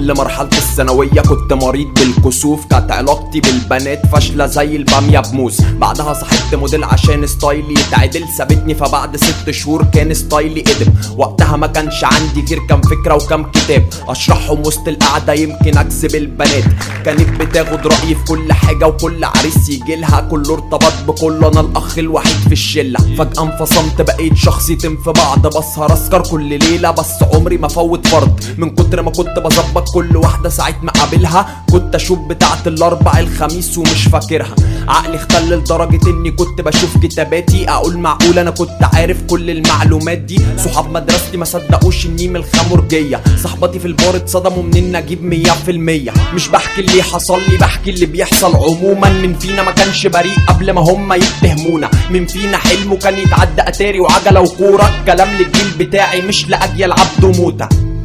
قبل مرحلة الثانوية كنت مريض بالكسوف كانت علاقتي بالبنات فاشلة زي البامية بموس بعدها صاحبت موديل عشان ستايلي يتعدل سابتني فبعد ست شهور كان ستايلي قدم وقتها ما كانش عندي غير كام فكرة وكام كتاب اشرحهم وسط القعدة يمكن اكسب البنات كانت بتاخد رأيي في كل حاجة وكل عريس يجيلها كله ارتبط بكله انا الاخ الوحيد في الشلة فجأة انفصمت بقيت شخصيتين في بعض بسهر اسكر كل ليلة بس عمري ما فوت فرض من كتر ما كنت بظبط كل واحدة ساعة ما اقابلها كنت اشوف بتاعة الاربع الخميس ومش فاكرها عقلي اختل لدرجة اني كنت بشوف كتاباتي اقول معقول انا كنت عارف كل المعلومات دي صحاب مدرستي ما صدقوش اني من الخمرجية صحباتي في البار اتصدموا منين اجيب مية في المية مش بحكي اللي حصل لي بحكي اللي بيحصل عموما من فينا ما كانش بريء قبل ما هم يتهمونا من فينا حلمه كان يتعدى اتاري وعجلة وكورة كلام للجيل بتاعي مش لاجيال عبده موتة